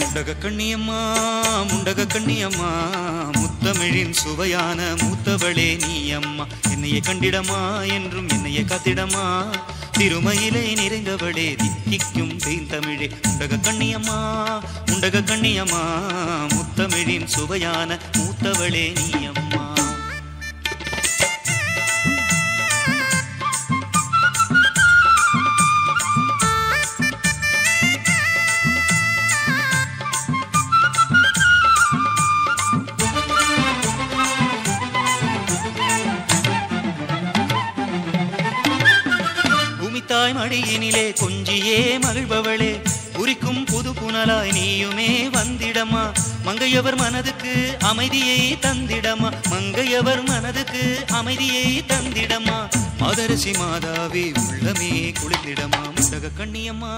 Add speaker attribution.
Speaker 1: முண்டக கண்ணியம்மா முண்டக கண்ணியம்மா முத்தமிழின் சுவையான மூத்தவளே நீ அம்மா என்னைய கண்டிடமா என்றும் என்னைய காத்திடமா திருமயிலை நிறைந்தவளே திக்கிக்கும் தேந்தமிழே முண்டக கண்ணியம்மா முண்டக கண்ணியம்மா முத்தமிழின் சுவையான மூத்தவளே நீ அம்மா பூமித்தாய் மடியினிலே கொஞ்சியே மகிழ்பவளே உரிக்கும் புது புனலாய் நீயுமே வந்திடமா மங்கையவர் மனதுக்கு அமைதியை தந்திடமா மங்கையவர் மனதுக்கு அமைதியை தந்திடமா மதரசி மாதாவே உள்ளமே குளிர்ந்திடமா முண்டக கண்ணியம்மா